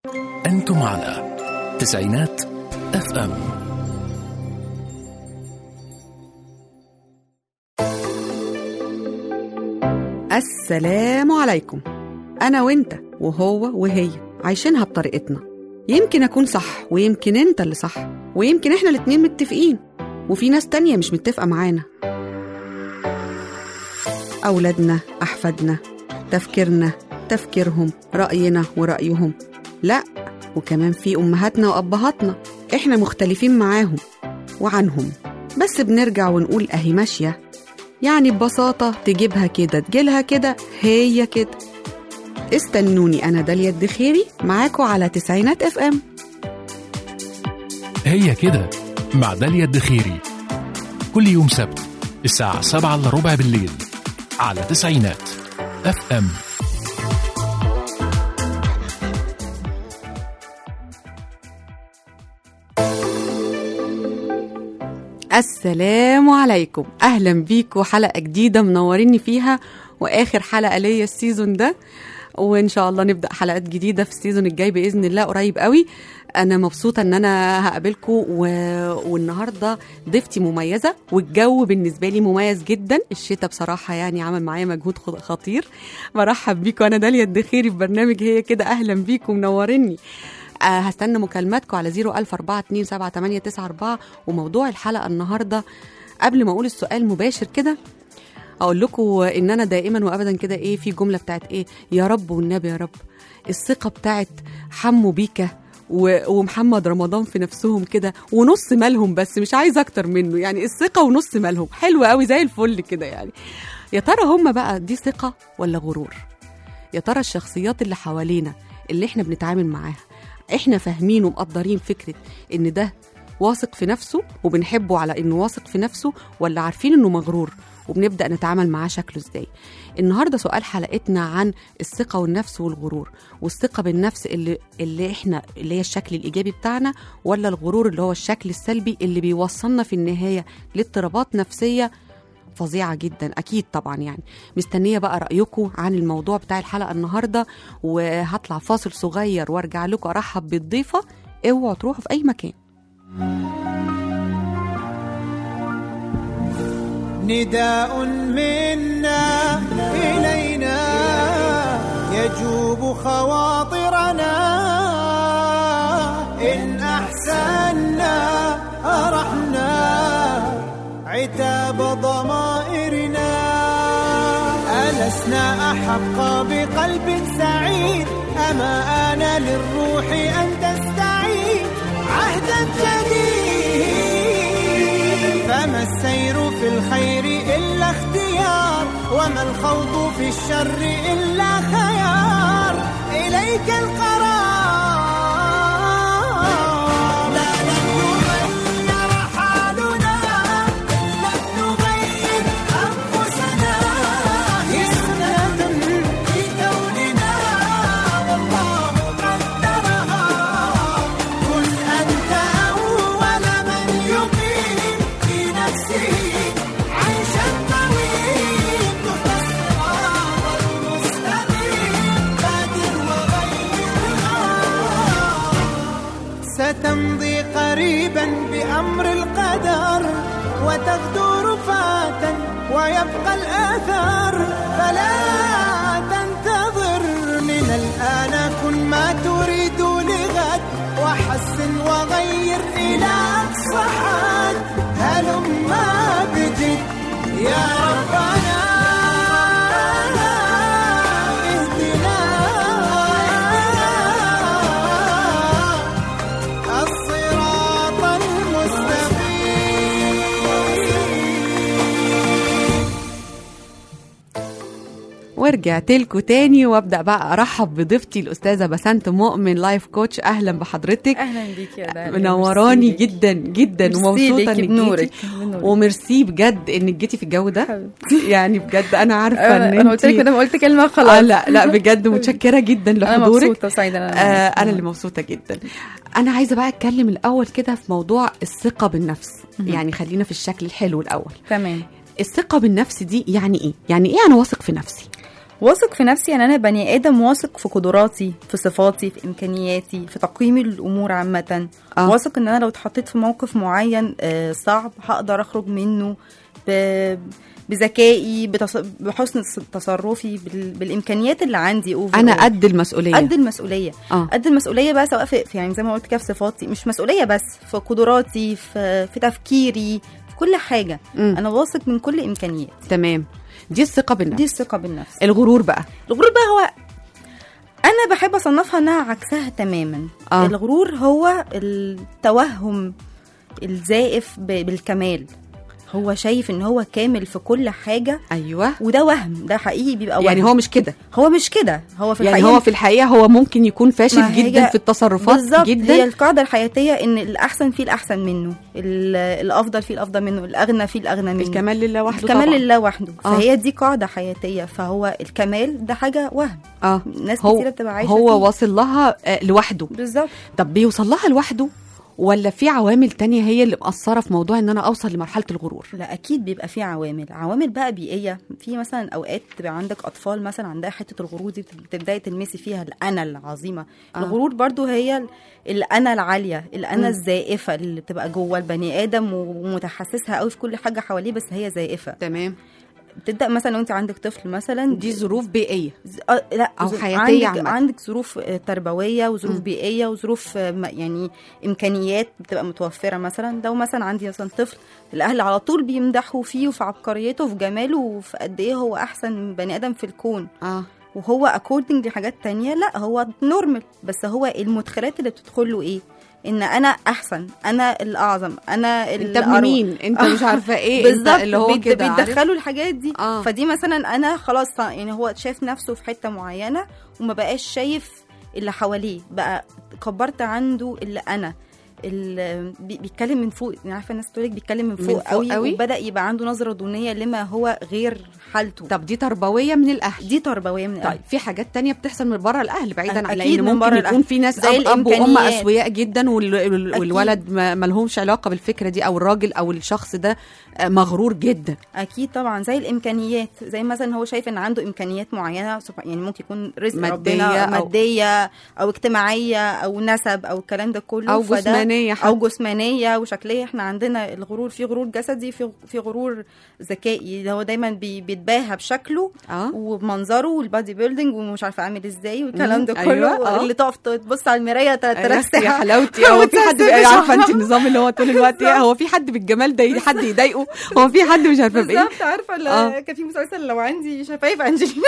أنتم على تسعينات اف ام السلام عليكم أنا وإنت وهو وهي عايشينها بطريقتنا يمكن أكون صح ويمكن أنت اللي صح ويمكن إحنا الاتنين متفقين وفي ناس تانية مش متفقة معانا أولادنا أحفادنا تفكيرنا تفكيرهم رأينا ورأيهم لا وكمان في أمهاتنا وأبهاتنا إحنا مختلفين معاهم وعنهم بس بنرجع ونقول أهي ماشية يعني ببساطة تجيبها كده تجيلها كده هي كده استنوني أنا داليا الدخيري معاكم على تسعينات اف ام هي كده مع داليا الدخيري كل يوم سبت الساعة سبعة إلا ربع بالليل على تسعينات اف ام السلام عليكم أهلا بيكم حلقة جديدة منوريني فيها وآخر حلقة ليا السيزون ده وإن شاء الله نبدأ حلقات جديدة في السيزون الجاي بإذن الله قريب قوي أنا مبسوطة إن أنا هقابلكم و... والنهاردة ضيفتي مميزة والجو بالنسبة لي مميز جدا الشتاء بصراحة يعني عمل معايا مجهود خ- خطير برحب بيكم أنا داليا الدخيري في برنامج هي كده أهلا بيكم منوريني آه هستنى مكالماتكم على 004278994 وموضوع الحلقة النهاردة قبل ما أقول السؤال مباشر كده اقول لكم ان انا دائما وابدا كده ايه في جمله بتاعت ايه يا رب والنبي يا رب الثقه بتاعت حمو بيكا و- ومحمد رمضان في نفسهم كده ونص مالهم بس مش عايز اكتر منه يعني الثقه ونص مالهم حلو قوي زي الفل كده يعني يا ترى هم بقى دي ثقه ولا غرور يا ترى الشخصيات اللي حوالينا اللي احنا بنتعامل معاها احنا فاهمين ومقدرين فكره ان ده واثق في نفسه وبنحبه على انه واثق في نفسه ولا عارفين انه مغرور وبنبدا نتعامل معاه شكله ازاي النهارده سؤال حلقتنا عن الثقه والنفس والغرور والثقه بالنفس اللي اللي احنا اللي هي الشكل الايجابي بتاعنا ولا الغرور اللي هو الشكل السلبي اللي بيوصلنا في النهايه لاضطرابات نفسيه فظيعة جدا أكيد طبعا يعني مستنية بقى رأيكم عن الموضوع بتاع الحلقة النهاردة وهطلع فاصل صغير وارجع لكم أرحب بالضيفة اوعوا تروحوا في أي مكان نداء منا إلينا يجوب خواطرنا إن أحسنا أرحنا عتاب ضمائرنا ألسنا أحق بقلب سعيد أما آن للروح أن تستعيد عهدا جديد فما السير في الخير إلا اختيار وما الخوض في الشر إلا خيار إليك القرار لا لن نغير حالنا لن نغير أنفسنا هي سنة في كوننا والله قدرها كن أنت أول من يقيم في نفسه عيشا طويل تحت الصراط المستقيم بادر وغيرها ستمضي قريبا بأمر القدر وتغدو رفاتا ويبقى الآثار فلا تنتظر من الآن كن ما تريد لغد وحسن وغير إلى أقصى حد هلما بجد يا ربنا اهدنا الصراط المستقيم ورجعت لكم تاني وابدا بقى ارحب بضيفتي الاستاذه بسنت مؤمن لايف كوتش اهلا بحضرتك اهلا بيك يا داليا منوراني ميرسي ليكي. جدا جدا ميرسي ومبسوطه ليكي انك بنورك جيتي بنورك. وميرسي بجد انك جيتي في الجو ده حبيبتي. يعني بجد انا عارفه ان انا أنا قلت لك انتي- مدام قلت كلمه آه خلاص لا لا بجد متشكره جدا انا لحضورك مبسوطه سعيده آه انا انا اللي مبسوطه جدا انا عايزه بقى اتكلم الاول كده في موضوع الثقه بالنفس يعني خلينا في الشكل الحلو الاول تمام الثقه بالنفس دي يعني ايه يعني ايه انا واثق في نفسي واثق في نفسي يعني انا بني ادم واثق في قدراتي في صفاتي في امكانياتي في تقييمي للامور عامه آه. واثق ان انا لو اتحطيت في موقف معين آه، صعب هقدر اخرج منه ب- بذكائي بتص... بحسن تصرفي بال... بالامكانيات اللي عندي overall. انا قد المسؤوليه قد المسؤوليه اه قد المسؤوليه بقى سواء في في- يعني زي ما قلت كده في صفاتي مش مسؤوليه بس في قدراتي في في تفكيري في كل حاجه مم. انا واثق من كل امكانياتي تمام دي الثقه بالنفس دي الثقه بالنفس الغرور بقى الغرور بقى هو انا بحب اصنفها انها عكسها تماما آه. الغرور هو التوهم الزائف ب- بالكمال هو شايف ان هو كامل في كل حاجه ايوه وده وهم ده حقيقي بيبقى يعني وهم. هو مش كده هو مش كده هو في يعني الحقيقه هو في الحقيقه هو ممكن يكون فاشل ما هي- جدا في التصرفات بالظبط جدا هي القاعده الحياتيه ان الاحسن فيه الاحسن منه ال- الافضل فيه الافضل منه الاغنى فيه الاغنى منه الكمال لله وحده الكمال طبعا. لله وحده آه. فهي دي قاعده حياتيه فهو الكمال ده حاجه وهم اه ناس هو كتيره بتبقى عايشه هو فيه. واصل لها آه، لوحده بالظبط طب بيوصل لها لوحده ولا في عوامل تانية هي اللي مأثرة في موضوع ان انا اوصل لمرحلة الغرور لا اكيد بيبقى في عوامل عوامل بقى بيئيه في مثلا اوقات تبقى عندك اطفال مثلا عندها حته الغرور دي بتبداي تلمسي فيها الانا العظيمه آه. آه. الغرور برضو هي ال- الانا العاليه الانا مم. الزائفه اللي بتبقى جوه البني ادم ومتحسسها قوي في كل حاجه حواليه بس هي زائفه تمام بتبدا مثلا لو انت عندك طفل مثلا دي ظروف بيئية ز- آه، لا أو ظروف- حياتية عندك عامة. عندك ظروف آه، تربويه وظروف مم. بيئيه وظروف آه، م- يعني امكانيات بتبقى متوفره مثلا لو مثلا عندي مثلا طفل الاهل على طول بيمدحوا فيه وفي عبقريته وفي جماله وفي قد ايه هو احسن بني ادم في الكون اه وهو اكوردنج لحاجات تانية لا هو نورمال بس هو المدخلات اللي بتدخل له ايه ان انا احسن انا الاعظم انا انت ابن الأروع. مين انت مش عارفة ايه انت بالظبط اللي هو بيد- كده عارف؟ بيدخلوا الحاجات دي آه. فدي مثلا انا خلاص يعني هو شايف نفسه في حته معينه وما بقاش شايف اللي حواليه بقى كبرت عنده اللي انا اللي بي- بيتكلم من فوق يعني عارفه الناس تقولك بيتكلم من من فوق, فوق قوي, قوي؟ وبدا يبقى عنده نظره دونيه لما هو غير حالته طب دي تربوية من الاهل دي تربويه من طيب الأهل. في حاجات تانية بتحصل من بره الاهل بعيدا عن أكيد لان من ممكن بره يكون الأهل. في ناس زي اب, أب وام الإمكانيات. اسوياء جدا وال- وال- أكيد. والولد ما ما لهمش علاقة بالفكرة دي او الراجل او الشخص ده آه، مغرور جدا اكيد طبعا زي الامكانيات زي مثلا هو شايف ان عنده امكانيات معينه سب- يعني ممكن يكون رزق مادية ربنا أو- ماديه او اجتماعيه او نسب او الكلام ده كله او فده- جسمانية حتى او جسمانيه وشكليه احنا عندنا الغرور في غرور جسدي في في غرور ذكائي اللي هو دايما بي بيتباهى بشكله اه وبمنظره والبادي بيلدينج ومش عارفه عامل ازاي مم، والكلام ده أيوة، كله آه. اللي تقف تبص على المرايه 3000 يا ساعه حلاوتي هو في حد وتسيبش عارفه انت شعرها. النظام اللي هو طول الوقت إيه؟ هو في حد بالجمال ده حد يضايقه هو في حد مش عارفه بايه بالظبط عارفه ال- آه. كان في مسلسل لو عندي شفايف انجلينا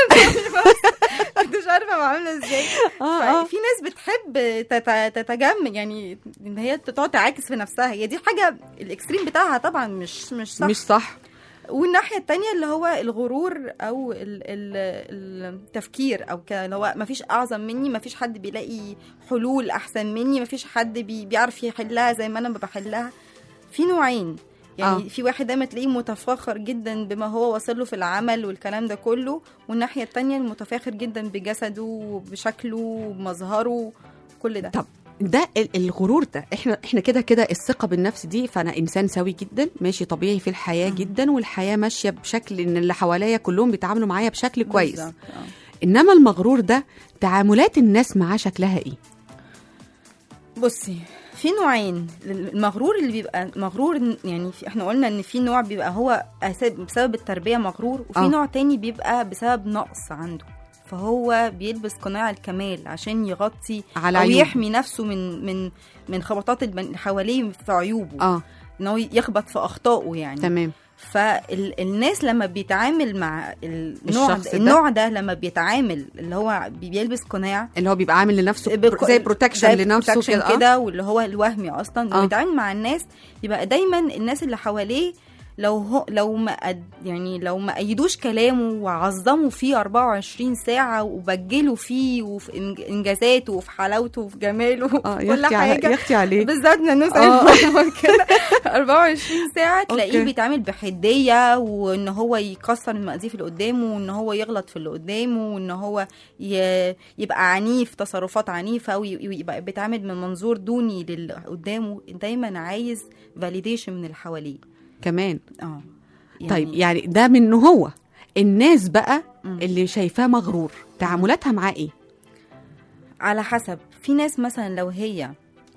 كنت مش عارفه أبقى عامله ازاي اه اه في ناس بتحب تت- تتجمل يعني ان هي تقعد تعاكس في نفسها هي دي حاجه الاكستريم بتاعها طبعا مش مش صح مش صح والناحيه التانية اللي هو الغرور او ال ال التفكير او كده اللي هو ما فيش اعظم مني ما فيش حد بيلاقي حلول احسن مني ما فيش حد بي بيعرف يحلها زي ما انا بحلها في نوعين يعني آه. آه. في واحد دايما تلاقيه متفاخر جدا بما هو وصل له في العمل والكلام ده كله والناحيه التانية المتفاخر جدا بجسده وبشكله وبمظهره كل ده طب ده ال- الغرور ده احنا احنا كده كده الثقه بالنفس دي فانا انسان سوي جدا ماشي طبيعي في الحياه جدا والحياه ماشيه بشكل ان اللي حواليا كلهم بيتعاملوا معايا بشكل كويس بالظبط، آه. انما المغرور ده تعاملات الناس معاه شكلها ايه بصي في نوعين المغرور اللي بيبقى مغرور يعني في احنا قلنا ان في نوع بيبقى هو أساس- بسبب التربيه مغرور وفي آه. نوع تاني بيبقى بسبب نقص عنده فهو بيلبس قناع الكمال عشان يغطي على او عيوب يحمي نفسه من من من خبطات البن- اللي حواليه في عيوبه اه ان هو يخبط في اخطائه يعني تمام فالناس لما بيتعامل مع النوع الشخص ده ده. النوع ده لما بيتعامل اللي هو بيلبس قناع اللي هو بيبقى عامل لنفسه بك- زي بروتكشن زي لنفسه protection كده آه. كده واللي هو الوهمي اصلا لما آه. بيتعامل مع الناس يبقى دايما الناس اللي حواليه لو هو لو ما أد يعني لو ما ايدوش كلامه وعظموا فيه 24 ساعه وبجلوا فيه وفي إنج- انجازاته وفي حلاوته وفي جماله اه وفي يا كل اختي على- حاجه يا اختي عليه بالظبط نانوس آه. كده 24 ساعه أوكي. تلاقيه بيتعامل بحديه وان هو يكسر المقاديف اللي قدامه وان هو يغلط في اللي قدامه وان هو ي- يبقى عنيف تصرفات عنيفه ويبقى بيتعامل من منظور دوني للي قدامه دايما عايز فاليديشن من اللي حواليه كمان اه طيب يعني ده منه هو الناس بقى مم. اللي شايفاه مغرور تعاملاتها معاه ايه على حسب في ناس مثلا لو هي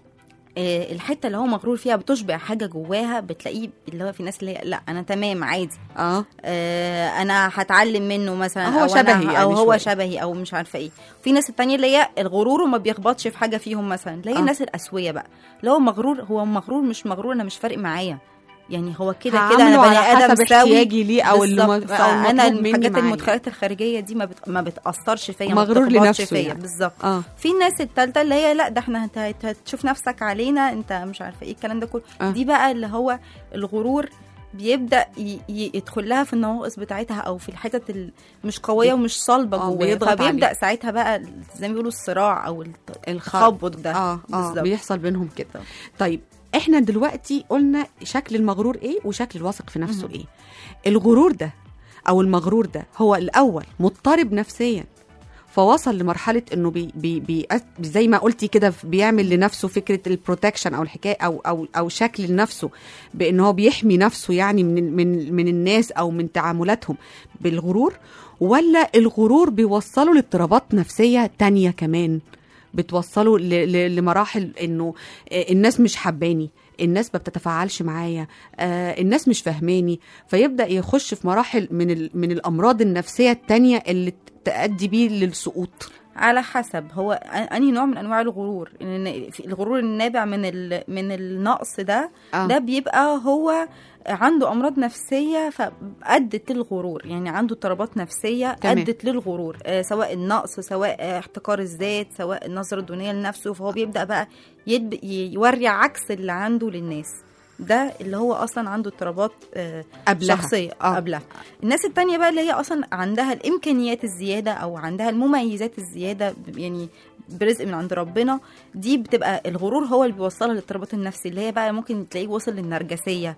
آه، الحته اللي هو مغرور فيها بتشبع حاجه جواها بتلاقيه اللي هو في ناس اللي هي لا انا تمام عادي اه آه، انا هتعلم منه مثلا هو أو أنا شبهي ه- يعني او هو شوية. شبهي او مش عارفه ايه في ناس التانية اللي هي الغرور وما بيخبطش في حاجه فيهم مثلا اللي هي آه. الناس الاسويه بقى اللي هو مغرور هو مغرور مش مغرور انا مش فارق معايا يعني هو كده كده هعامله انا بني على ادم حسب سوي احتياجي ليه او اللي بالظبط. م- أو فانا المطلوب مني الحاجات معايا. المدخلات الخارجيه دي ما بت... ما بتاثرش فيا ما مغرور بتخبطش لنفسه فيا يعني. بالظبط اه في الناس التالتة اللي هي لا ده احنا هت- هت- هتشوف نفسك علينا انت مش عارفه ايه الكلام ده كله آه. دي بقى اللي هو الغرور بيبدا ي- ي- يدخل لها في النواقص بتاعتها او في الحتت اللي مش قويه ومش صلبه آه، جواها بيضغط فبيبدا عليه. ساعتها بقى زي ما بيقولوا الصراع او الت- الخ- التخبط ده اه اه بالظبط. بيحصل بينهم كده بالظبط. طيب احنا دلوقتي قلنا شكل المغرور ايه وشكل الواثق في نفسه مهم. ايه الغرور ده او المغرور ده هو الاول مضطرب نفسيا فوصل لمرحله انه بي بي بي زي ما قلتي كده بيعمل لنفسه فكره البروتكشن او الحكايه او او او شكل لنفسه بان هو بيحمي نفسه يعني من من من الناس او من تعاملاتهم بالغرور ولا الغرور بيوصله لاضطرابات نفسيه تانية كمان بتوصله ل- ل- لمراحل انه آه، الناس مش حباني الناس ما بتتفاعلش معايا آه، الناس مش فاهماني فيبدا يخش في مراحل من ال- من الامراض النفسيه التانية اللي تؤدي بيه للسقوط على حسب هو أ- انهي نوع من انواع الغرور إن في الغرور النابع من ال... من النقص ده آه. ده بيبقى هو عنده امراض نفسيه فادت للغرور يعني عنده اضطرابات نفسيه تمام. ادت للغرور آه سواء النقص سواء آه احتقار الذات سواء النظره الدونيه لنفسه فهو بيبدا بقى يدب... ي- يوري عكس اللي عنده للناس ده اللي هو اصلا عنده اضطرابات آه قبلها شخصيه آه. آه. قبلها الناس التانية بقى اللي هي اصلا عندها الامكانيات الزياده او عندها المميزات الزياده ب- يعني برزق من عند ربنا دي بتبقى الغرور هو اللي بيوصلها للاضطرابات النفسي اللي هي بقى ممكن تلاقيه وصل للنرجسيه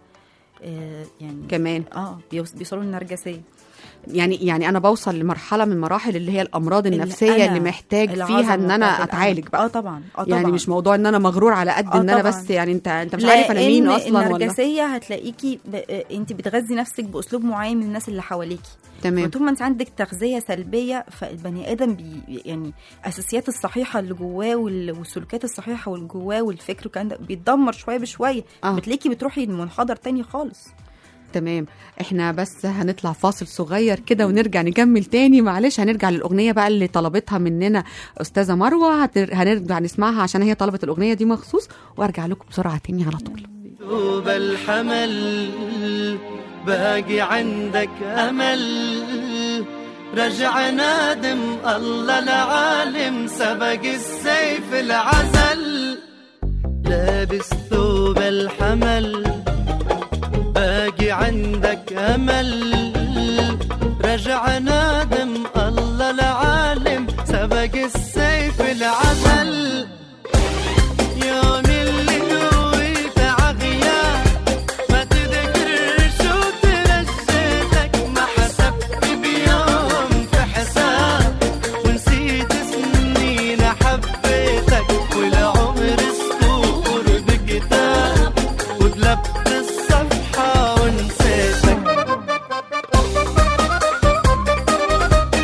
آه يعني كمان اه بيوص- بيوصلوا للنرجسيه يعني يعني انا بوصل لمرحله من مراحل اللي هي الامراض اللي النفسيه أنا اللي محتاج فيها العظمة ان انا بتاعت الأمر. اتعالج بقى اه طبعا اه طبعا يعني مش موضوع ان انا مغرور على قد آه ان انا طبعاً. بس يعني انت انت مش عارف انا مين لأن اصلا ولا النرجسيه هتلاقيكي ب... آه، انت بتغذي نفسك باسلوب معين من الناس اللي حواليكي تمام طول ما انت عندك تغذيه سلبيه فالبني ادم بي يعني اساسيات الصحيحه اللي جواه وال- والسلوكيات الصحيحه واللي جواه والفكر والكلام ده بيتدمر شويه بشويه آه. بتلاقيكي بتروحي لمنحدر تاني خالص تمام احنا بس هنطلع فاصل صغير كده ونرجع نكمل تاني معلش هنرجع للاغنيه بقى اللي طلبتها مننا استاذه مروه هتر... هنرجع نسمعها عشان هي طلبت الاغنيه دي مخصوص وارجع لكم بسرعه تاني على طول دوب الحمل باقي عندك امل رجع نادم الله العالم سبق السيف العزل لابس ثوب الحمل باقي عندك امل رجع نادم الله العالم سبق السيف العزل يوم اللي قويت عغيان ما تذكر شو ترجيتك ما حسبت بيوم في حساب ونسيت سنين حبيتك والعمر سطور بكتاب وقلبت الصفحة ونسيتك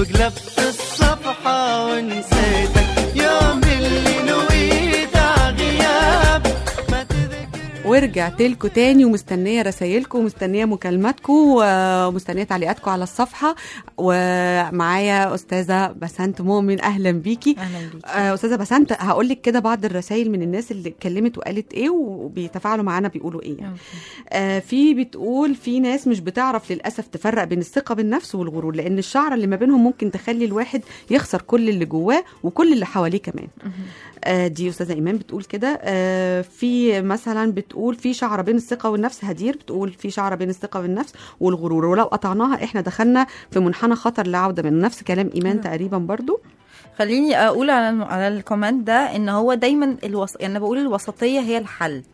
وقلبت الصفحة ونسيتك يوم اللي نويت غياب ما تذكر ورجعت لكم تاني ومستنيه رسايلكم ومستنيه مكالماتكم ومستنيه تعليقاتكم على الصفحه ومعايا استاذه بسنت مؤمن اهلا بيكي اهلا بيك آه، استاذه بسنت هقول لك كده بعض الرسائل من الناس اللي اتكلمت وقالت ايه وبيتفاعلوا معانا بيقولوا ايه يعني. آه، في بتقول في ناس مش بتعرف للاسف تفرق بين الثقه بالنفس والغرور لان الشعره اللي ما بينهم ممكن تخلي الواحد يخسر كل اللي جواه وكل اللي حواليه كمان آه، دي استاذه ايمان بتقول كده آه، في مثلا بتقول في شعره بين الثقه والنفس هدير بتقول في شعره بين الثقه بالنفس والغرور ولو قطعناها احنا دخلنا في منحنى خطر لعوده من نفس كلام ايمان تقريبا برضو خليني اقول على الم- على الكومنت ده ان هو دايما الوس... يعني انا بقول الوسطيه هي الحل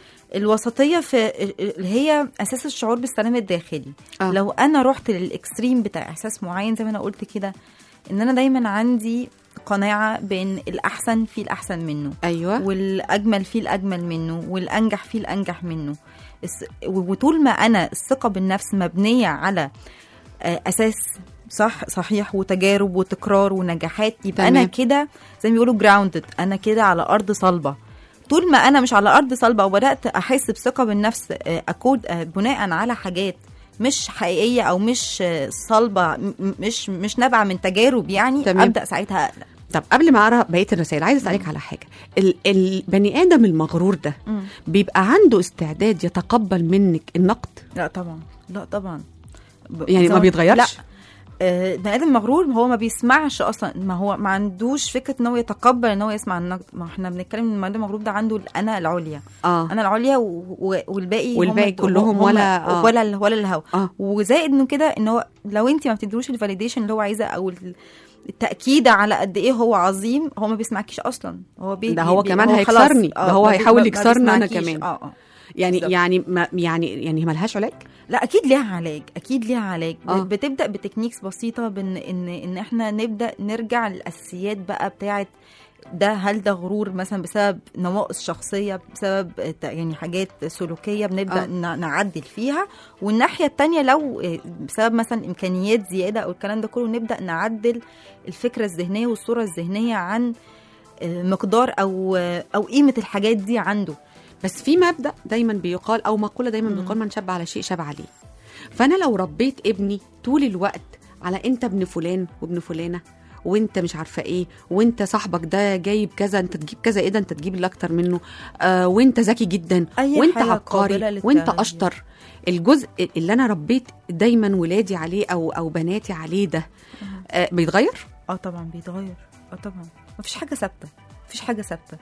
الوسطيه في اللي هي اساس الشعور بالسلام الداخلي آه. آه. لو انا رحت للاكستريم بتاع احساس معين زي ما انا قلت كده ان انا دايما عندي قناعه بين الاحسن في الاحسن منه ايوه والاجمل فيه الاجمل منه والانجح فيه الانجح منه الس- وطول ما انا الثقه بالنفس مبنيه على آه، اساس صح صحيح وتجارب وتكرار ونجاحات يبقى تمام. انا كده زي ما بيقولوا جراوندد انا كده على ارض صلبه طول ما انا مش على ارض صلبه وبدات احس بثقه بالنفس آه، اكود آه، بناء على حاجات مش حقيقيه او مش آه، صلبه م- م- مش مش نابعه من تجارب يعني تمام. ابدا ساعتها اقلق طب قبل ما اقرا بقيه الرسائل عايزه اسالك على حاجه ال- البني ادم المغرور ده مم. بيبقى عنده استعداد يتقبل منك النقد لا طبعا لا طبعا ب- يعني زي ما بيتغيرش لا آه، بني ادم مغرور هو ما بيسمعش اصلا ما هو ما عندوش فكره ان هو يتقبل ان هو يسمع النقد ما احنا بنتكلم ان البني ادم المغرور ده عنده الانا العليا اه انا العليا و... و... والباقي والباقي هم كلهم هم ولا- آه. ولا ال- ولا الهوا اه وزائد من كده ان هو لو انت ما بتدروش الفاليديشن اللي هو عايزاه او ال- التاكيد على قد ايه هو عظيم هو ما بيسمعكيش اصلا هو بي ده هو بي- كمان هو هيكسرني. خلاص. ده آه، هو ما بي- هيحاول ما- ما يكسرني أنا بيسمعكيش. كمان. اه اه يعني بالظبط. يعني ما يعني يعني ملهاش علاج لا اكيد ليها علاج اكيد ليها علاج آه. آه. بتبدا بتكنيكس بسيطه بان ان ان احنا نبدا نرجع للاساسيات بقى بتاعه ده هل ده غرور مثلا بسبب نواقص شخصيه بسبب ت- يعني حاجات سلوكيه بنبدا آه. آه. نعدل فيها والناحيه التانية لو آه، بسبب مثلا امكانيات زياده او الكلام ده كله نبدا نعدل الفكره الذهنيه والصوره الذهنيه عن آه، مقدار او آه، او قيمه الحاجات دي عنده بس في مبدا دايما بيقال او مقوله دايما بيقال من شاب على شيء شاب عليه فانا لو ربيت ابني طول الوقت على انت ابن فلان وابن فلانه وانت مش عارفه ايه وانت صاحبك ده جايب كذا انت تجيب كذا ايه ده انت تجيب اللي اكتر منه آه وانت ذكي جدا أي وانت حاجة عبقري قابلة وانت للتغيير. اشطر الجزء اللي انا ربيت دايما ولادي عليه او او بناتي عليه ده آه بيتغير اه طبعا بيتغير اه طبعا مفيش حاجه ثابته مفيش حاجه ثابته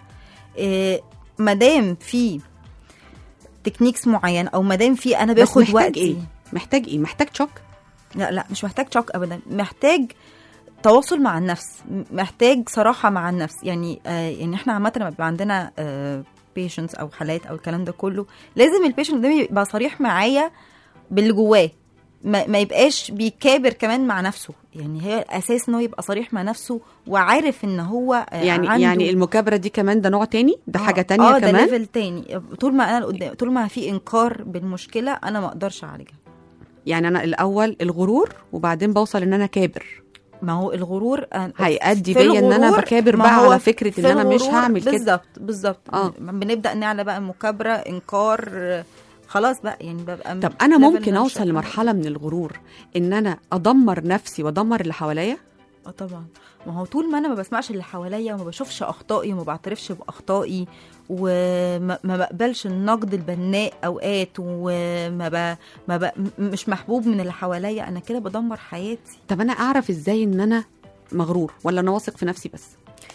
إيه مادام في تكنيكس معين او مادام في انا بس باخد محتاج وقتي ايه محتاج ايه محتاج تشوك لا لا مش محتاج شوك ابدا محتاج تواصل مع النفس م- محتاج صراحه مع النفس يعني آه يعني احنا عامه لما بيبقى عندنا آه بيشنتس او حالات او الكلام ده كله لازم البيشنت ده يبقى صريح معايا باللي جواه ما, ما يبقاش بيكابر كمان مع نفسه يعني هي الاساس ان هو يبقى صريح مع نفسه وعارف ان هو آه، يعني عنده يعني المكابره دي كمان ده نوع تاني ده آه، حاجه تانية اه ده كمان ليفل تاني طول ما انا قدام طول ما في انكار بالمشكله انا ما اقدرش اعالجها يعني انا الاول الغرور وبعدين بوصل ان انا كابر ما هو الغرور آه، هيأدي في بيا ان انا الغرور- بكابر ما بقى هو على فكره في ان انا مش الغرور هعمل كده بالظبط بالظبط آه. بنبدا نعلى بقى مكابره انكار آه، خلاص بقى يعني ببقى طب انا level ممكن أنا مش اوصل شايفة. لمرحله من الغرور ان انا ادمر نفسي وادمر اللي حواليا اه طبعا ما هو طول ما انا ما بسمعش اللي حواليا وما بشوفش اخطائي وما بعترفش باخطائي وما ما بقبلش النقد البناء اوقات وما ب... ما ب... م- مش محبوب من اللي حواليا انا كده بدمر حياتي طب انا اعرف ازاي ان انا مغرور ولا انا واثق في نفسي بس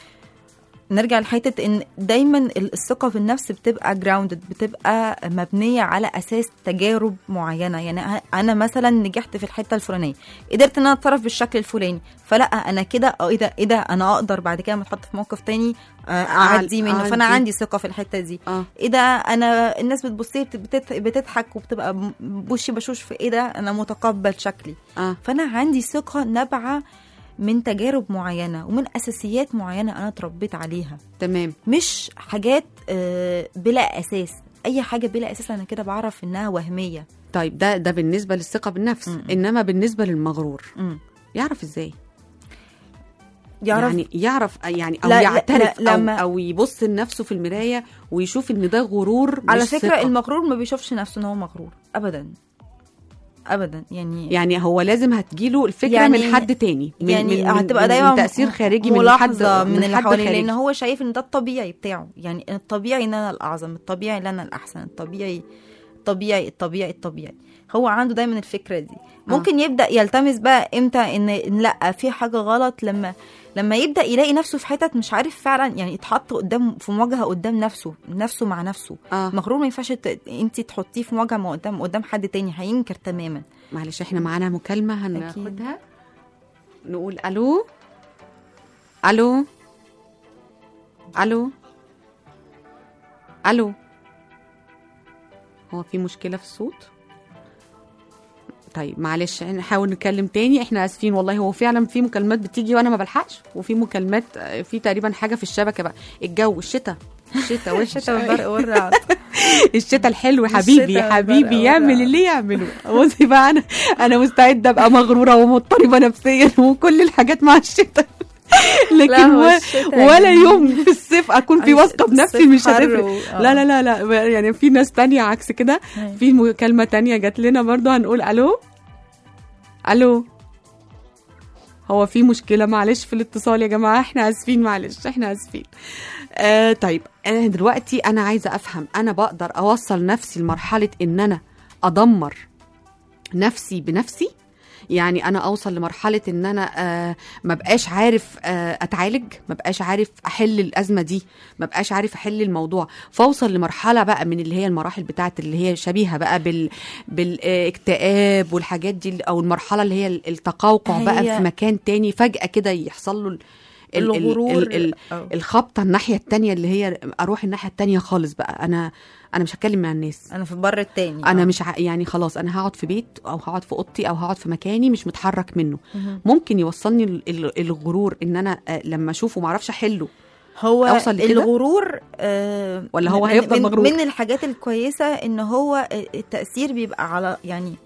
نرجع لحته ان دايما الثقه في النفس بتبقى جراوندد بتبقى مبنيه على اساس تجارب معينه يعني انا مثلا نجحت في الحته الفلانيه قدرت ان انا اتصرف بالشكل الفلاني فلا انا كده اه ايه ده ايه ده انا اقدر بعد كده لما اتحط في موقف تاني آه، اعدي منه فانا أعدي. عندي ثقه في الحته دي اه ايه ده انا الناس بتبص لي بتت- بتضحك وبتبقى م- بوشي بشوش في ايه ده انا متقبل شكلي اه فانا عندي ثقه نابعه من تجارب معينه ومن اساسيات معينه انا اتربيت عليها تمام مش حاجات آه، بلا اساس اي حاجه بلا اساس انا كده بعرف انها وهميه طيب ده ده بالنسبه للثقه بالنفس م-م. انما بالنسبه للمغرور مم. يعرف ازاي يعرف يعني يعرف يعني او لا- لا- يعترف لا- أو, لما- او يبص لنفسه في المرايه ويشوف ان ده غرور على مش فكره ثقة. المغرور ما بيشوفش نفسه ان هو مغرور ابدا ابدا يعني يعني هو لازم هتجيله الفكره يعني- من حد تاني من يعني من هتبقى من دايما من تاثير خارجي من حد ملاحظة من, اللي حد حواليه خارجي. لان هو شايف ان ده الطبيعي بتاعه يعني الطبيعي ان انا الاعظم الطبيعي ان انا الاحسن الطبيعي الطبيعي الطبيعي الطبيعي هو عنده دايما الفكره دي ممكن يبدا يلتمس بقى امتى ان إن لا في حاجه غلط لما لما يبدا يلاقي نفسه في حتت مش عارف فعلا يعني يتحط قدام في مواجهه قدام نفسه نفسه مع نفسه اه مغرور ما ينفعش ت- انت تحطيه في مواجهه مع قدام قدام حد تاني هينكر تماما معلش احنا معانا مكالمه هناخدها نقول الو الو الو الو هو في مشكله في الصوت طيب معلش نحاول نتكلم تاني احنا اسفين والله هو فعلا في مكالمات بتيجي وانا ما بلحقش وفي مكالمات آه، في تقريبا حاجه في الشبكه بقى الجو الشتاء الشتاء الشتاء والبرق والرعد الشتاء الحلو حبيبي الشتاء حبيبي والبرق يعمل والرعد. اللي يعمله بصي بقى انا انا مستعده ابقى مغروره ومضطربه نفسيا وكل الحاجات مع الشتاء لكن لا، هو و... الشتاء ولا جميل. يوم في الصيف اكون في واثقه بنفسي الصيف مش حر هتفرق و- آه. لا لا لا لا يعني في ناس تانية عكس كده أيوة. في مكالمه تانية جات لنا برضو هنقول الو الو هو في مشكلة معلش في الاتصال يا جماعة احنا اسفين معلش احنا اسفين آه طيب انا دلوقتي انا عايزة افهم انا بقدر اوصل نفسي لمرحلة ان انا ادمر نفسي بنفسي يعني انا اوصل لمرحله ان انا آه ما بقاش عارف آه اتعالج ما بقاش عارف احل الازمه دي ما بقاش عارف احل الموضوع فاوصل لمرحله بقى من اللي هي المراحل بتاعت اللي هي شبيهه بقى بال بالاكتئاب والحاجات دي او المرحله اللي هي التقوقع بقى هي- في مكان تاني فجاه كده يحصل له ال- ال- ال- الغرور ال- ال- أو- الخبطه الناحيه التانية اللي هي اروح الناحيه التانية خالص بقى انا انا مش هتكلم مع الناس انا في البر التاني انا آه. مش ع... يعني خلاص انا هقعد في بيت او هقعد في اوضتي او هقعد في مكاني مش متحرك منه مهم. ممكن يوصلني ال- ال- الغرور ان انا آه، لما اشوفه ما اعرفش احله هو أوصل لكده؟ الغرور آه ولا هو من- هيفضل من مغرور؟ من الحاجات الكويسه ان هو التاثير بيبقى على يعني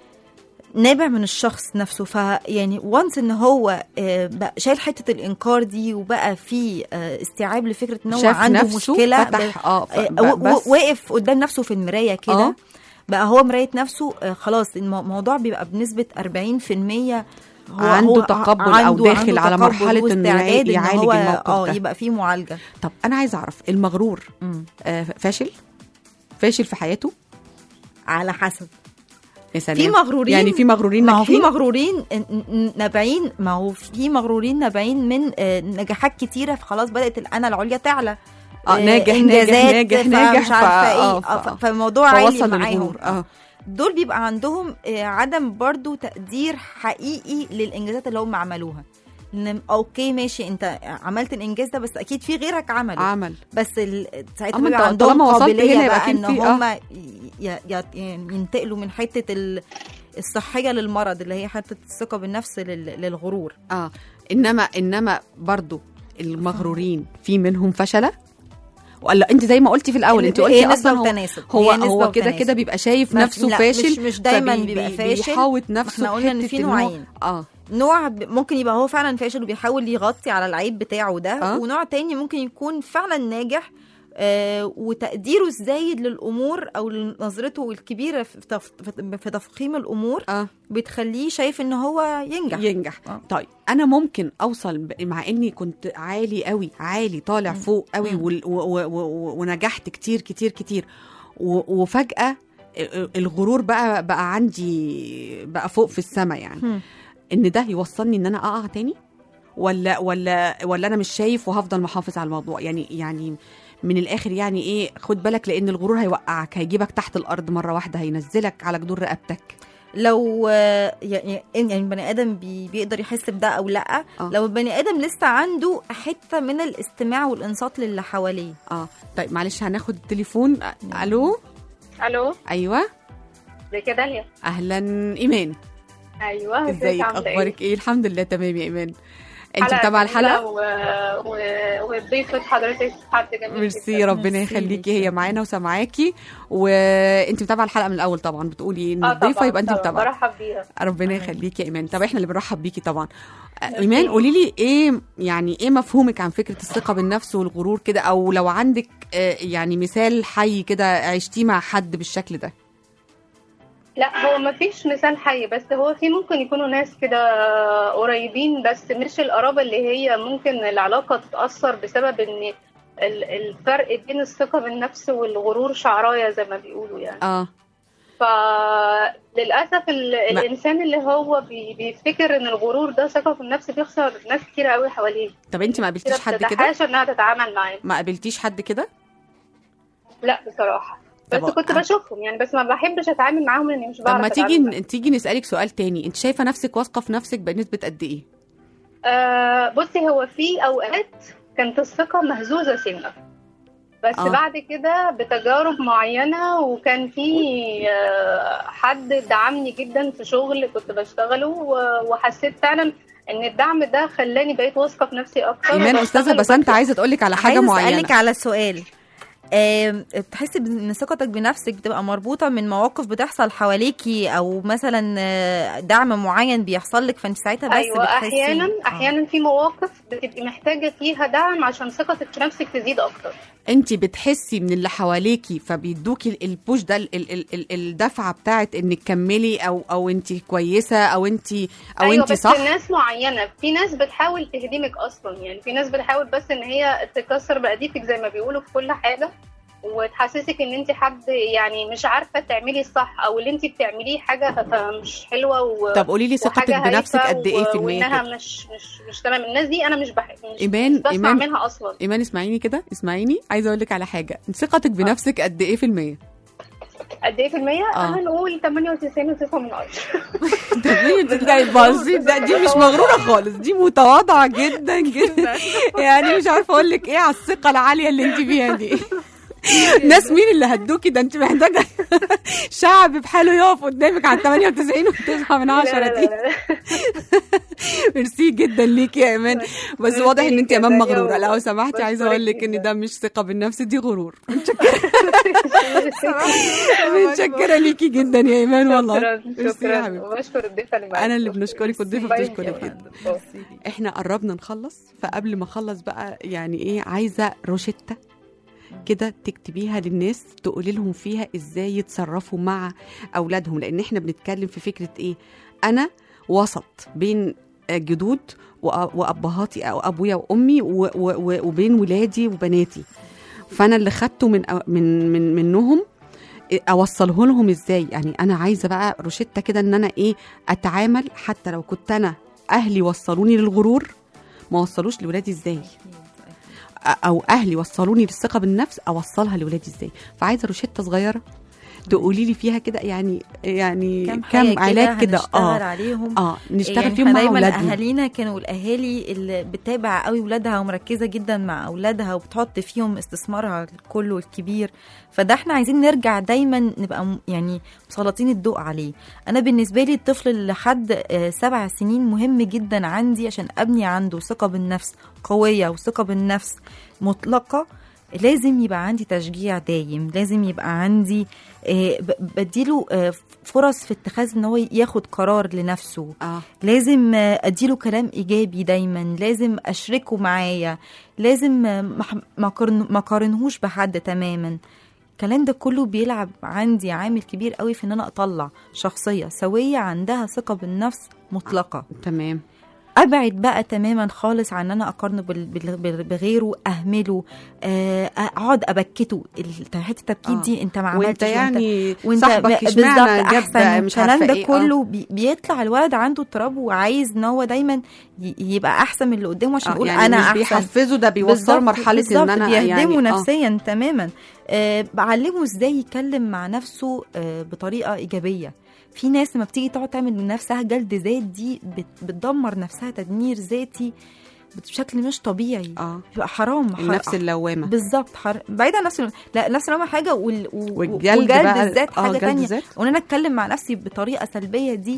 نابع من الشخص نفسه فيعني وانس ان هو آه، بقى شايل حته الانكار دي وبقى في آه، استيعاب لفكره ان هو شاف عنده نفسه مشكله فتح اه ف... آه، ب- و- و- بس واقف قدام نفسه في المرايه كده آه. بقى هو مرايه نفسه آه، خلاص المو- الموضوع بيبقى بنسبه 40% هو عنده هو تقبل أو عنده- داخل عنده على تقبل مرحلة إنه واستعداد إن يعالج هو الموقف اه ده. يبقى فيه معالجه طب انا عايزه اعرف المغرور مم. آه فاشل فاشل في حياته على حسب يا سلام في مغرورين يعني في مغرورين ما هو في ناجحين؟ مغرورين ن- ن- نابعين ما هو في مغرورين نابعين من آه، نجاحات كتيره فخلاص بدات الانا العليا تعلى اه آه، ناجح ناجح إنجازات، ناجح فمش ناجح عارفه فا- ايه آه، آه، فا- ف- فالموضوع عالي فوصل معاهم للغرور اه دول بيبقى عندهم آه، عدم برضو تقدير حقيقي للانجازات اللي هم عملوها إن اوكي ماشي انت عملت الانجاز ده بس اكيد في غيرك عمله عمل بس ال- ساعتها أما بيبقى أنت عندهم طالما وصلت قابليه هنا يبقى بقى أكيد ان في- آه. هم ي- ي- يعني ينتقلوا من حته ال- الصحيه للمرض اللي هي حته الثقه بالنفس لل- للغرور اه انما انما برضو المغرورين في منهم فشله ولا انت زي ما قلتي في الاول انت هي قلتي نسبة اصلا هو وتناسب. هو هي نسبة هو كده وتناسب. كده بيبقى شايف ما- نفسه لا، فاشل مش- مش دايماً فبي- بيبقى بي- فاشل. بيحاوط ما نفسه احنا قلنا ان بحتة في هو- نوعين اه نوع ب- ممكن يبقى هو فعلا فاشل وبيحاول يغطي على العيب بتاعه ده آه. ونوع تاني ممكن يكون فعلا ناجح آه وتقديره الزايد للامور او نظرته الكبيره في تف- في تفخيم الامور اه بتخليه شايف ان هو ينجح ينجح آه. طيب انا ممكن اوصل ب- مع اني كنت عالي قوي عالي طالع فوق قوي مم. وال- و- و- و- ونجحت كتير كتير كتير و- وفجاه الغرور بقى بقى عندي بقى فوق في السماء يعني هم. ان ده يوصلني ان انا اقع تاني ولا ولا ولا انا مش شايف وهفضل محافظ على الموضوع يعني يعني من الاخر يعني ايه خد بالك لان الغرور هيوقعك هيجيبك تحت الارض مره واحده هينزلك على جدور رقبتك لو آه، يعني يعني البني ادم بي بيقدر يحس بده او لا آه. لو البني ادم لسه عنده حته من الاستماع والانصات للي حواليه اه طيب معلش هناخد التليفون أ- الو الو ايوه ازيك يا داليا اهلا ايمان ايوه ازيك ازيك عامله ايه اخبارك ايه الحمد لله تمام يا ايمان انت حلقة متابعه جميلة الحلقه و... و... وضيفة حضرتك حد جميل ميرسي جدا. ربنا ميرسي يخليكي ليكي. هي معانا وسامعاكي وانت متابعه الحلقه من الاول طبعا بتقولي ان اه الضيفه طبعا يبقى انت طبعا متابعه برحب بيها ربنا يخليكي يا ايمان طب احنا اللي بنرحب بيكي طبعا آه، ايمان قولي لي ايه يعني ايه مفهومك عن فكره الثقه بالنفس والغرور كده او لو عندك آه، يعني مثال حي كده عشتيه مع حد بالشكل ده لا هو ما فيش مثال حي بس هو في ممكن يكونوا ناس كده قريبين بس مش القرابة اللي هي ممكن العلاقة تتأثر بسبب ان ال- الفرق بين الثقة بالنفس والغرور شعراية زي ما بيقولوا يعني اه فللأسف ال- الإنسان اللي هو بي- بيفتكر إن الغرور ده ثقة في النفس بيخسر ناس كتير قوي حواليه طب انت ما كتير قابلتيش حد كده بتتحاشى إنها تتعامل معاه ما قابلتيش حد كده لا بصراحة بس طب- كنت بشوفهم يعني بس ما بحبش أتعامل معاهم لأني مش طب بعرف ما أتعامل تيجي معاهم. تيجي نسالك سؤال تاني انت شايفه نفسك واثقه في نفسك بنسبه قد ايه آه بصي هو في أوقات كانت الثقة مهزوزة سنة بس آه. آه. بعد كده بتجارب معينة وكان في آه، حد دعمني جدا في شغل كنت بشتغله و- وحسيت فعلا ان الدعم ده خلاني بقيت واثقة في نفسي اكتر ايمان استاذه وبشتغل بس انت وبكسب. عايزه تقولك على حاجه عايزة معينه اسالك على سؤال آم، بتحسي ان ثقتك بنفسك بتبقى مربوطه من مواقف بتحصل حواليكي او مثلا آه، دعم معين بيحصل لك فانت ساعتها بس ايوه بتحسي احيانا آه. احيانا في مواقف بتبقي محتاجه فيها دعم عشان ثقتك في نفسك تزيد اكتر انت بتحسي من اللي حواليكي فبيدوكي ال- البوش ده ال- ال- ال- ال- الدفعه بتاعت انك كملي او او انت كويسه او انت او ايوه انت بس صح ناس معينه في ناس بتحاول تهدمك اصلا يعني في ناس بتحاول بس ان هي تكسر بقديتك زي ما بيقولوا في كل حاجه وتحسسك ان انت حد يعني مش عارفه تعملي الصح او اللي انت بتعمليه حاجه مش حلوه و... طب قولي لي ثقتك وحاجة بنفسك هايفة قد ايه في و- المية وانها كده؟ مش مش مش تمام الناس دي انا مش بحب مش, إيمان- مش بسمع إيمان- منها اصلا ايمان اسمعيني كده اسمعيني عايزه اقول لك على حاجه ثقتك بنفسك قد ايه في المية قد ايه في المية؟ آه. هنقول 98 و9 من 10 ده ده بسيط ده دي مش مغروره خالص دي متواضعه جدا جدا يعني مش عارفه اقول لك ايه على الثقه العاليه اللي انت فيها دي ناس مين اللي هدوكي ده انت محتاجه شعب بحاله يقف قدامك على 98 و9 من 10 دي ميرسي جدا ليكي يا ايمان بس ميرسي واضح ان انت يا ايمان جداً، مغروره يلا. لو سمحتي عايزه بشكرك اقول لك ان جداً. ده مش ثقه بالنفس دي غرور متشكره ليكي جدا يا ايمان والله شكرا ميرسي يا شكرا حبيبتي وبشكر الضيفه اللي معاك انا اللي بنشكرك والضيفه باي بتشكرك يا جدا فندم. احنا قربنا نخلص فقبل ما اخلص بقى يعني ايه عايزه روشته كده تكتبيها للناس تقولي لهم فيها ازاي يتصرفوا مع اولادهم لان احنا بنتكلم في فكره ايه انا وسط بين جدود وأ- وابهاتي او ابويا وامي و- و- و- وبين ولادي وبناتي فانا اللي خدته من أ- من من منهم اوصله لهم ازاي يعني انا عايزه بقى روشته كده ان انا ايه اتعامل حتى لو كنت انا اهلي وصلوني للغرور ما وصلوش لولادي ازاي او اهلي وصلوني للثقه بالنفس اوصلها لولادي ازاي فعايزه روشته صغيره تقولي لي فيها كده يعني يعني كم, كم علاج كده هنشتغل اه عليهم اه نشتغل يعني فيهم إحنا مع دايما اولادنا اهالينا كانوا الاهالي اللي بتتابع قوي ولادها ومركزه جدا مع اولادها وبتحط فيهم استثمارها كله الكبير فده احنا عايزين نرجع دايما نبقى م- يعني مسلطين الضوء عليه انا بالنسبه لي الطفل اللي حد آه، سبع سنين مهم جدا عندي عشان ابني عنده ثقه بالنفس قويه وثقه بالنفس مطلقه لازم يبقى عندي تشجيع دايم لازم يبقى عندي آه، ب- بديله آه، فرص في اتخاذ ان هو ياخد قرار لنفسه اه لازم آه، اديله كلام ايجابي دايما لازم اشركه معايا لازم آه، ما ح- ما قارن- ما قارنهوش بحد تماما الكلام ده كله بيلعب عندي عامل كبير قوي في ان انا اطلع شخصيه سويه عندها ثقه بالنفس مطلقه تمام ابعد بقى تماما خالص عن ان انا اقارنه بال- بال- بال- بغيره اهمله آه، اقعد ابكته ال- حته التبكيت آه. دي انت ما وانت عملتش يعني وانت صاحبك ب- اشمعنى بالظبط جاب احسن مش الكلام عارفه ده ايه آه. كله بي- بيطلع الولد عنده اضطراب وعايز ان هو دايما ي- يبقى احسن من اللي قدامه عشان آه، يقول يعني انا مش احسن بيحفزوا ده بيوصل بالظبط- مرحله بالظبط ان انا بيهدمه يعني آه. نفسيا تماما آه بعلمه ازاي يتكلم مع نفسه آه بطريقه ايجابيه في ناس لما بتيجي تقعد تعمل لنفسها جلد ذات دي بت- بتدمر نفسها تدمير ذاتي بشكل مش طبيعي اه بيبقى حرام حر- النفس اللوامه بالظبط حر... بعيد عن نفس لا نفس اللوامه حاجه وال... و... والجلد وجلد بقى الذات آه، حاجه جلد تانية الذات. وان انا اتكلم مع نفسي بطريقه سلبيه دي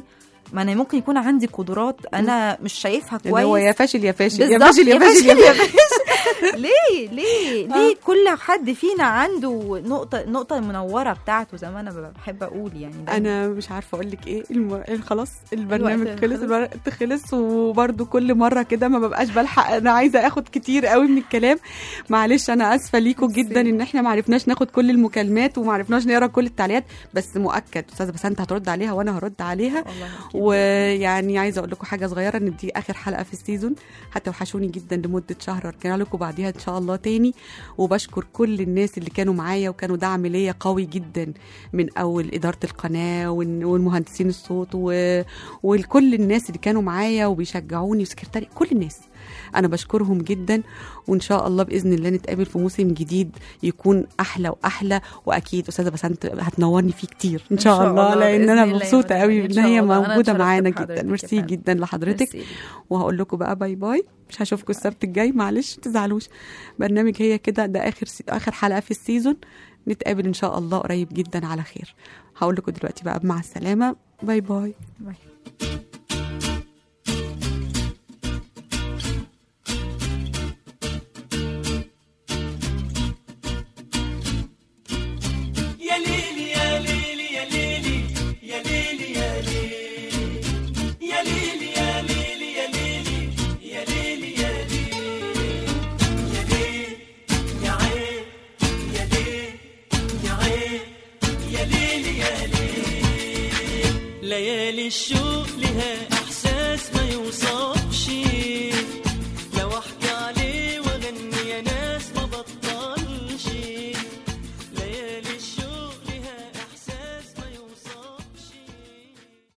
ما انا ممكن يكون عندي قدرات انا مش شايفها اللي هو يا كويس فاشل يا فاشل يا بالظبط، فاشل يا يا فاشل يا فاشل، فاشل ليه ليه ليه كل حد فينا عنده نقطه نقطه منوره بتاعته زي ما انا بحب اقول يعني دايماً. انا مش عارفه اقول لك ايه الم... خلاص البرنامج الوقت خلص خلص. الوقت خلص وبرده كل مره كده ما ببقاش بلحق انا عايزه اخد كتير قوي من الكلام معلش انا اسفه ليكم ميرسي. جدا ان احنا ما عرفناش ناخد كل المكالمات وما عرفناش نقرا كل التعليقات بس مؤكد استاذه بس انت هترد عليها وانا هرد عليها والله أكيد. ويعني عايزه اقول لكم حاجه صغيره ان دي اخر حلقه في السيزون هتوحشوني جدا لمده شهر ارجع لكم بعديها ان شاء الله تاني وبشكر كل الناس اللي كانوا معايا وكانوا دعم ليا قوي جدا من اول اداره القناه والن- والمهندسين الصوت و... وكل الناس اللي كانوا معايا وبيشجعوني وسكرتاري كل الناس انا بشكرهم جدا وان شاء الله باذن الله نتقابل في موسم جديد يكون احلى واحلى واكيد استاذه بسنت هتنورني فيه كتير ان شاء, الله, لان بإذن انا الله يا مبسوطه مدام، قوي إن ان شاء هي الله. أنا موجوده اتشرفت معانا بحضرتك جدا يا ميرسي فندم. جدا لحضرتك ميرسي ليك. وهقول لكم بقى باي باي مش هشوفكم السبت الجاي معلش تزعلوش برنامج هي كده ده اخر سي... اخر حلقه في السيزون نتقابل ان شاء الله قريب جدا على خير هقول لكم دلوقتي بقى مع السلامه باي باي باي. يا ليلي يا ليلي يا ليلي يا ليلي يا ليلي يا ليلي يا ليلي يا ليلي يا ليلي يا ليلي يا ليل يا عين يا ليل يا عين يا ليلي يا ليل ليالي الشوق لها احساس ما يوصف